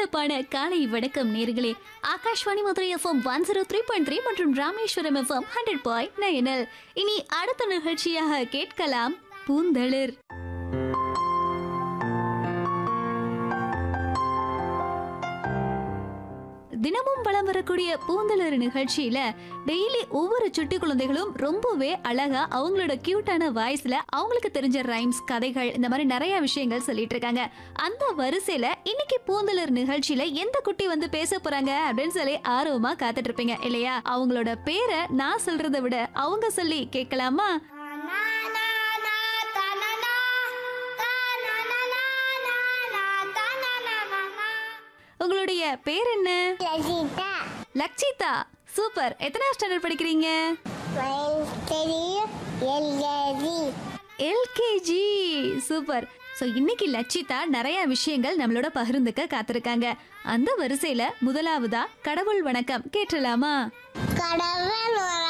கலகலப்பான காலை வணக்கம் நேர்களே Akashvani Madurai FM one zero three point three மற்றும் Rameswaram FM hundred point nine இனி அடுத்த நிகழ்ச்சியாக கேட்கலாம் பூந்தளிர் தினமும் வலம் வரக்கூடிய பூந்தளிர் நிகழ்ச்சியில டெய்லி ஒவ்வொரு சுட்டி குழந்தைகளும் ரொம்பவே அழகா அவங்களோட கியூட்டான வாய்ஸ்ல அவங்களுக்கு தெரிஞ்ச ரைம்ஸ் கதைகள் இந்த மாதிரி நிறைய விஷயங்கள் சொல்லிட்டு இருக்காங்க அந்த வரிசையில இன்னைக்கு பூந்தளிர் நிகழ்ச்சியில எந்த குட்டி வந்து பேச போறாங்க அப்படின்னு சொல்லி ஆர்வமா காத்துட்டு இருப்பீங்க இல்லையா அவங்களோட பேரை நான் சொல்றதை விட அவங்க சொல்லி கேட்கலாமா உங்களுடைய பேர் என்ன லலிதா லக்ஷிதா சூப்பர் எத்தனை ஸ்டாண்டர்ட் படிக்கிறீங்க தெரியும் எல்கேஜி எல்கேஜி சூப்பர் ஸோ இன்னைக்கு லட்சிதா நிறைய விஷயங்கள் நம்மளோட பகிர்ந்துக்க காத்திருக்காங்க அந்த வரிசையில முதலாவதா கடவுள் வணக்கம் கேட்டலாமா கடவுள்